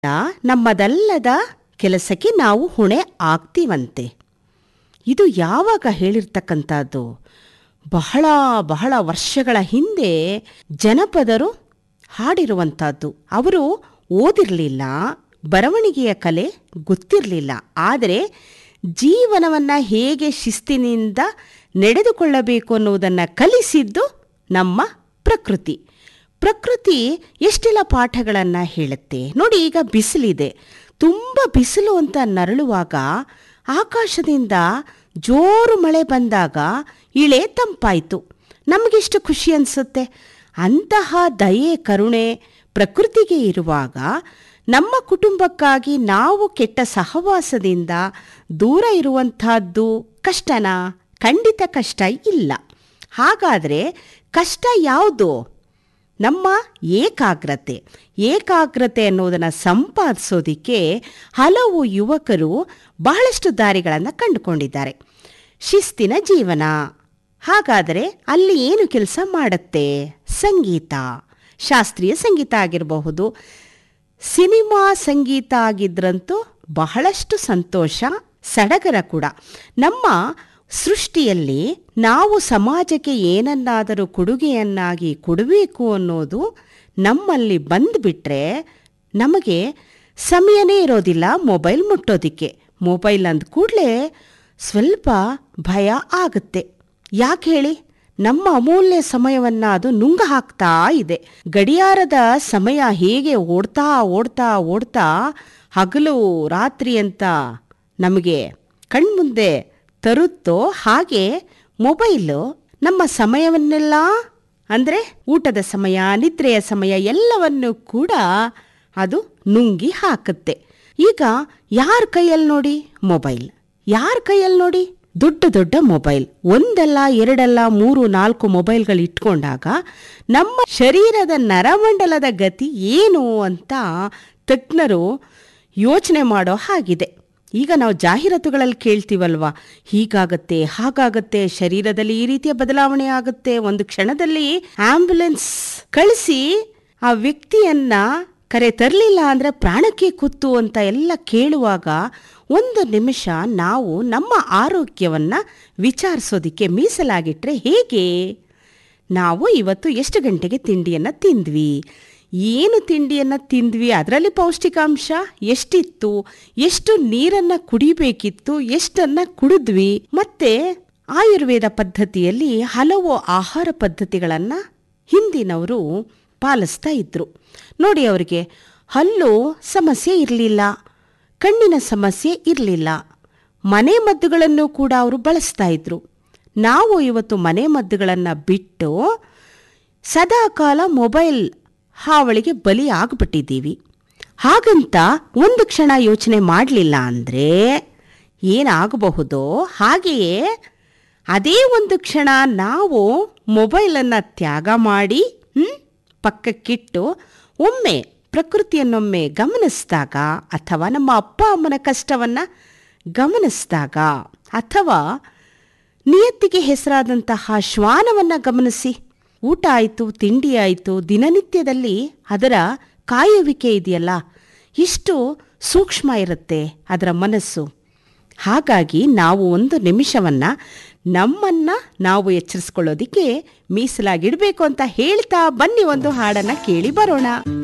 ನಮ್ಮದಲ್ಲದ ಕೆಲಸಕ್ಕೆ ನಾವು ಹೊಣೆ ಆಗ್ತೀವಂತೆ ಇದು ಯಾವಾಗ ಹೇಳಿರ್ತಕ್ಕಂಥದ್ದು ಬಹಳ ಬಹಳ ವರ್ಷಗಳ ಹಿಂದೆ ಜನಪದರು ಹಾಡಿರುವಂಥದ್ದು ಅವರು ಓದಿರಲಿಲ್ಲ ಬರವಣಿಗೆಯ ಕಲೆ ಗೊತ್ತಿರಲಿಲ್ಲ ಆದರೆ ಜೀವನವನ್ನು ಹೇಗೆ ಶಿಸ್ತಿನಿಂದ ನಡೆದುಕೊಳ್ಳಬೇಕು ಅನ್ನುವುದನ್ನು ಕಲಿಸಿದ್ದು ನಮ್ಮ ಪ್ರಕೃತಿ ಪ್ರಕೃತಿ ಎಷ್ಟೆಲ್ಲ ಪಾಠಗಳನ್ನು ಹೇಳುತ್ತೆ ನೋಡಿ ಈಗ ಬಿಸಿಲಿದೆ ತುಂಬ ಬಿಸಿಲು ಅಂತ ನರಳುವಾಗ ಆಕಾಶದಿಂದ ಜೋರು ಮಳೆ ಬಂದಾಗ ಇಳೆ ತಂಪಾಯಿತು ನಮಗೆಷ್ಟು ಖುಷಿ ಅನಿಸುತ್ತೆ ಅಂತಹ ದಯೆ ಕರುಣೆ ಪ್ರಕೃತಿಗೆ ಇರುವಾಗ ನಮ್ಮ ಕುಟುಂಬಕ್ಕಾಗಿ ನಾವು ಕೆಟ್ಟ ಸಹವಾಸದಿಂದ ದೂರ ಇರುವಂತಹದ್ದು ಕಷ್ಟನಾ ಖಂಡಿತ ಕಷ್ಟ ಇಲ್ಲ ಹಾಗಾದರೆ ಕಷ್ಟ ಯಾವುದು ನಮ್ಮ ಏಕಾಗ್ರತೆ ಏಕಾಗ್ರತೆ ಅನ್ನೋದನ್ನು ಸಂಪಾದಿಸೋದಕ್ಕೆ ಹಲವು ಯುವಕರು ಬಹಳಷ್ಟು ದಾರಿಗಳನ್ನು ಕಂಡುಕೊಂಡಿದ್ದಾರೆ ಶಿಸ್ತಿನ ಜೀವನ ಹಾಗಾದರೆ ಅಲ್ಲಿ ಏನು ಕೆಲಸ ಮಾಡುತ್ತೆ ಸಂಗೀತ ಶಾಸ್ತ್ರೀಯ ಸಂಗೀತ ಆಗಿರಬಹುದು ಸಿನಿಮಾ ಸಂಗೀತ ಆಗಿದ್ರಂತೂ ಬಹಳಷ್ಟು ಸಂತೋಷ ಸಡಗರ ಕೂಡ ನಮ್ಮ ಸೃಷ್ಟಿಯಲ್ಲಿ ನಾವು ಸಮಾಜಕ್ಕೆ ಏನನ್ನಾದರೂ ಕೊಡುಗೆಯನ್ನಾಗಿ ಕೊಡಬೇಕು ಅನ್ನೋದು ನಮ್ಮಲ್ಲಿ ಬಂದುಬಿಟ್ರೆ ನಮಗೆ ಸಮಯನೇ ಇರೋದಿಲ್ಲ ಮೊಬೈಲ್ ಮುಟ್ಟೋದಕ್ಕೆ ಮೊಬೈಲ್ ಅಂದ ಕೂಡಲೇ ಸ್ವಲ್ಪ ಭಯ ಆಗುತ್ತೆ ಯಾಕೆ ಹೇಳಿ ನಮ್ಮ ಅಮೂಲ್ಯ ಸಮಯವನ್ನು ಅದು ನುಂಗ ಹಾಕ್ತಾ ಇದೆ ಗಡಿಯಾರದ ಸಮಯ ಹೇಗೆ ಓಡ್ತಾ ಓಡ್ತಾ ಓಡ್ತಾ ಹಗಲು ರಾತ್ರಿ ಅಂತ ನಮಗೆ ಕಣ್ಮುಂದೆ ತರುತ್ತೋ ಹಾಗೆ ಮೊಬೈಲು ನಮ್ಮ ಸಮಯವನ್ನೆಲ್ಲ ಅಂದರೆ ಊಟದ ಸಮಯ ನಿದ್ರೆಯ ಸಮಯ ಎಲ್ಲವನ್ನು ಕೂಡ ಅದು ನುಂಗಿ ಹಾಕುತ್ತೆ ಈಗ ಯಾರ ಕೈಯಲ್ಲಿ ನೋಡಿ ಮೊಬೈಲ್ ಯಾರ ಕೈಯಲ್ಲಿ ನೋಡಿ ದೊಡ್ಡ ದೊಡ್ಡ ಮೊಬೈಲ್ ಒಂದಲ್ಲ ಎರಡಲ್ಲ ಮೂರು ನಾಲ್ಕು ಮೊಬೈಲ್ಗಳು ಇಟ್ಕೊಂಡಾಗ ನಮ್ಮ ಶರೀರದ ನರಮಂಡಲದ ಗತಿ ಏನು ಅಂತ ತಜ್ಞರು ಯೋಚನೆ ಮಾಡೋ ಹಾಗಿದೆ ಈಗ ನಾವು ಜಾಹೀರಾತುಗಳಲ್ಲಿ ಕೇಳ್ತೀವಲ್ವಾ ಹೀಗಾಗತ್ತೆ ಹಾಗಾಗತ್ತೆ ಶರೀರದಲ್ಲಿ ಈ ರೀತಿಯ ಬದಲಾವಣೆ ಆಗುತ್ತೆ ಒಂದು ಕ್ಷಣದಲ್ಲಿ ಆಂಬ್ಯುಲೆನ್ಸ್ ಕಳಿಸಿ ಆ ವ್ಯಕ್ತಿಯನ್ನ ಕರೆ ತರಲಿಲ್ಲ ಅಂದರೆ ಪ್ರಾಣಕ್ಕೆ ಕುತ್ತು ಅಂತ ಎಲ್ಲ ಕೇಳುವಾಗ ಒಂದು ನಿಮಿಷ ನಾವು ನಮ್ಮ ಆರೋಗ್ಯವನ್ನು ವಿಚಾರಿಸೋದಕ್ಕೆ ಮೀಸಲಾಗಿಟ್ರೆ ಹೇಗೆ ನಾವು ಇವತ್ತು ಎಷ್ಟು ಗಂಟೆಗೆ ತಿಂಡಿಯನ್ನು ತಿಂದ್ವಿ ಏನು ತಿಂಡಿಯನ್ನು ತಿಂದ್ವಿ ಅದರಲ್ಲಿ ಪೌಷ್ಟಿಕಾಂಶ ಎಷ್ಟಿತ್ತು ಎಷ್ಟು ನೀರನ್ನು ಕುಡಿಬೇಕಿತ್ತು ಎಷ್ಟನ್ನು ಕುಡಿದ್ವಿ ಮತ್ತೆ ಆಯುರ್ವೇದ ಪದ್ಧತಿಯಲ್ಲಿ ಹಲವು ಆಹಾರ ಪದ್ಧತಿಗಳನ್ನು ಹಿಂದಿನವರು ಪಾಲಿಸ್ತಾ ಇದ್ರು ನೋಡಿ ಅವರಿಗೆ ಹಲ್ಲು ಸಮಸ್ಯೆ ಇರಲಿಲ್ಲ ಕಣ್ಣಿನ ಸಮಸ್ಯೆ ಇರಲಿಲ್ಲ ಮನೆ ಮದ್ದುಗಳನ್ನು ಕೂಡ ಅವರು ಬಳಸ್ತಾ ಇದ್ರು ನಾವು ಇವತ್ತು ಮನೆ ಮದ್ದುಗಳನ್ನು ಬಿಟ್ಟು ಸದಾಕಾಲ ಮೊಬೈಲ್ ಹಾವಳಿಗೆ ಬಲಿ ಆಗಿಬಿಟ್ಟಿದ್ದೀವಿ ಹಾಗಂತ ಒಂದು ಕ್ಷಣ ಯೋಚನೆ ಮಾಡಲಿಲ್ಲ ಅಂದರೆ ಏನಾಗಬಹುದೋ ಹಾಗೆಯೇ ಅದೇ ಒಂದು ಕ್ಷಣ ನಾವು ಮೊಬೈಲನ್ನು ತ್ಯಾಗ ಮಾಡಿ ಪಕ್ಕಕ್ಕಿಟ್ಟು ಒಮ್ಮೆ ಪ್ರಕೃತಿಯನ್ನೊಮ್ಮೆ ಗಮನಿಸಿದಾಗ ಅಥವಾ ನಮ್ಮ ಅಪ್ಪ ಅಮ್ಮನ ಕಷ್ಟವನ್ನು ಗಮನಿಸಿದಾಗ ಅಥವಾ ನಿಯತ್ತಿಗೆ ಹೆಸರಾದಂತಹ ಶ್ವಾನವನ್ನು ಗಮನಿಸಿ ಊಟ ಆಯಿತು ತಿಂಡಿ ಆಯಿತು ದಿನನಿತ್ಯದಲ್ಲಿ ಅದರ ಕಾಯುವಿಕೆ ಇದೆಯಲ್ಲ ಎಷ್ಟು ಸೂಕ್ಷ್ಮ ಇರುತ್ತೆ ಅದರ ಮನಸ್ಸು ಹಾಗಾಗಿ ನಾವು ಒಂದು ನಿಮಿಷವನ್ನು ನಮ್ಮನ್ನು ನಾವು ಎಚ್ಚರಿಸ್ಕೊಳ್ಳೋದಿಕ್ಕೆ ಮೀಸಲಾಗಿಡಬೇಕು ಅಂತ ಹೇಳ್ತಾ ಬನ್ನಿ ಒಂದು ಹಾಡನ್ನು ಕೇಳಿ ಬರೋಣ